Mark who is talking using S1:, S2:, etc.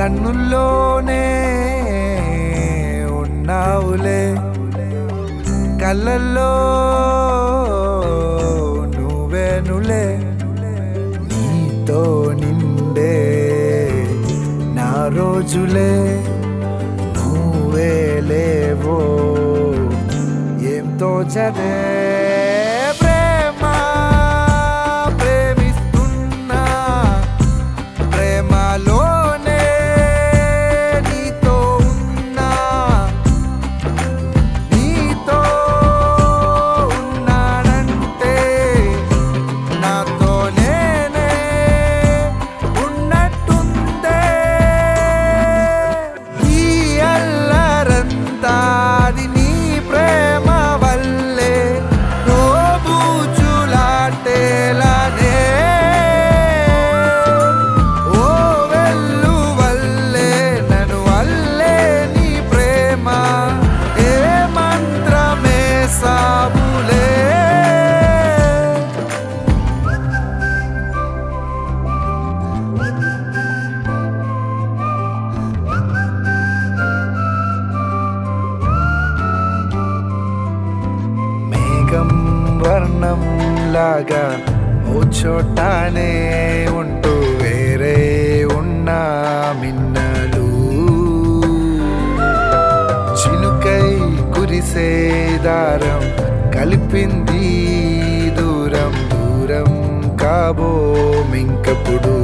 S1: కన్నుల్లోనే ఉన్నావులే కళ్ళల్లో నువ్వేనులే నీతో నిండే నా రోజులే నువ్వే లేవో ఏం తోచదే ప్రేమ ప్రేమిస్తున్నా ప్రేమలోనే నీతో ఉన్నా నీతో ఉన్నానంటే నాతో నేనే ఉన్నట్టుందే ఈ అల్లరంతా అది నీ ప్రేమ వల్లే నోబూచులాటేలానే ఓ వెల్లు వల్లే నన్ను వల్లే నీ ప్రేమ ఏ మంత్రమే సాబులే మేఘం వర్ణం లాగా ఓ చోటానే ఉంటూ వేరే ఉన్నా మిన్నలు చినుకై కురిసే దారం కలిపింది దూరం దూరం కాబో మింకప్పుడు